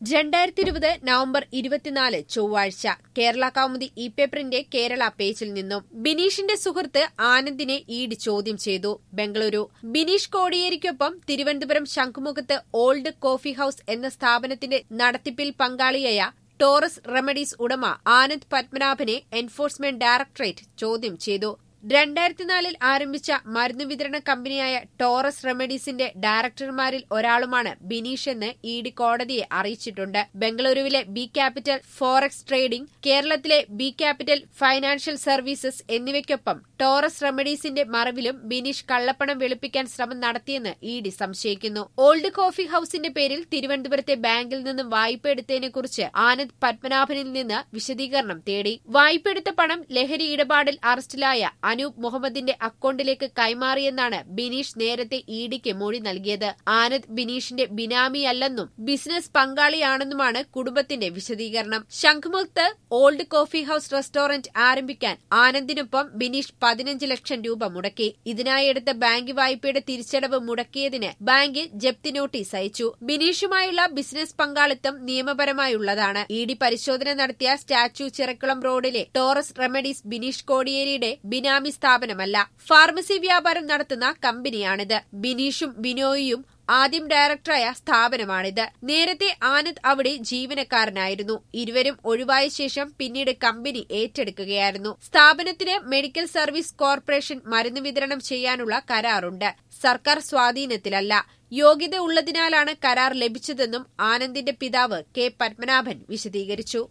രണ്ടായിരത്തി ഇരുപത് നവംബർ ഇരുപത്തിനാല് ചൊവ്വാഴ്ച കേരള കൗമുദി ഇ പേപ്പറിന്റെ കേരള പേജിൽ നിന്നും ബിനീഷിന്റെ സുഹൃത്ത് ആനന്ദിനെ ഈഡ് ചോദ്യം ചെയ്തു ബംഗളൂരു ബിനീഷ് കോടിയേരിക്കൊപ്പം തിരുവനന്തപുരം ശംഖുമുഖത്ത് ഓൾഡ് കോഫി ഹൌസ് എന്ന സ്ഥാപനത്തിന്റെ നടത്തിപ്പിൽ പങ്കാളിയായ ടോറസ് റെമഡീസ് ഉടമ ആനന്ദ് പത്മനാഭനെ എൻഫോഴ്സ്മെന്റ് ഡയറക്ടറേറ്റ് ചോദ്യം ചെയ്തു രണ്ടായിരത്തിനാലിൽ ആരംഭിച്ച മരുന്ന് വിതരണ കമ്പനിയായ ടോറസ് റെമഡീസിന്റെ ഡയറക്ടർമാരിൽ ഒരാളുമാണ് ബിനീഷ് എന്ന് ഇ ഡി കോടതിയെ അറിയിച്ചിട്ടുണ്ട് ബംഗളൂരുവിലെ ബി ക്യാപിറ്റൽ ഫോറക്സ് ട്രേഡിംഗ് കേരളത്തിലെ ബി ക്യാപിറ്റൽ ഫൈനാൻഷ്യൽ സർവീസസ് എന്നിവയ്ക്കൊപ്പം ടോറസ് റെമഡീസിന്റെ മറവിലും ബിനീഷ് കള്ളപ്പണം വെളുപ്പിക്കാൻ ശ്രമം നടത്തിയെന്ന് ഇ ഡി സംശയിക്കുന്നു ഓൾഡ് കോഫി ഹൌസിന്റെ പേരിൽ തിരുവനന്തപുരത്തെ ബാങ്കിൽ നിന്നും വായ്പ എടുത്തതിനെക്കുറിച്ച് ആനന്ദ് പത്മനാഭനിൽ നിന്ന് വിശദീകരണം തേടി വായ്പെടുത്ത പണം ലഹരി ഇടപാടിൽ അറസ്റ്റിലായ അനൂപ് മുഹമ്മദിന്റെ അക്കൌണ്ടിലേക്ക് കൈമാറിയെന്നാണ് ബിനീഷ് നേരത്തെ ഇഡിക്ക് മൊഴി നൽകിയത് ആനന്ദ് ബിനീഷിന്റെ ബിനാമിയല്ലെന്നും ബിസിനസ് പങ്കാളിയാണെന്നുമാണ് കുടുംബത്തിന്റെ വിശദീകരണം ശംഖുമുഖത്ത് ഓൾഡ് കോഫി ഹൌസ് റെസ്റ്റോറന്റ് ആരംഭിക്കാൻ ആനന്ദിനൊപ്പം ബിനീഷ് പതിനഞ്ച് ലക്ഷം രൂപ മുടക്കി ഇതിനായി എടുത്ത ബാങ്ക് വായ്പയുടെ തിരിച്ചടവ് മുടക്കിയതിന് ബാങ്ക് ജപ്തി നോട്ടീസ് അയച്ചു ബിനീഷുമായുള്ള ബിസിനസ് പങ്കാളിത്തം നിയമപരമായുള്ളതാണ് ഇ ഡി പരിശോധന നടത്തിയ സ്റ്റാച്യു ചിറക്കുളം റോഡിലെ ടോറസ് റെമഡീസ് ബിനീഷ് കോടിയേരിയുടെ ബിനാമി സ്ഥാപനമല്ല ഫാർമസി വ്യാപാരം നടത്തുന്ന കമ്പനിയാണിത് ബിനീഷും ബിനോയിയും ആദ്യം ഡയറക്ടറായ സ്ഥാപനമാണിത് നേരത്തെ ആനന്ദ് അവിടെ ജീവനക്കാരനായിരുന്നു ഇരുവരും ഒഴിവായ ശേഷം പിന്നീട് കമ്പനി ഏറ്റെടുക്കുകയായിരുന്നു സ്ഥാപനത്തിന് മെഡിക്കൽ സർവീസ് കോർപ്പറേഷൻ മരുന്ന് വിതരണം ചെയ്യാനുള്ള കരാറുണ്ട് സർക്കാർ സ്വാധീനത്തിലല്ല യോഗ്യത ഉള്ളതിനാലാണ് കരാർ ലഭിച്ചതെന്നും ആനന്ദിന്റെ പിതാവ് കെ പത്മനാഭൻ വിശദീകരിച്ചു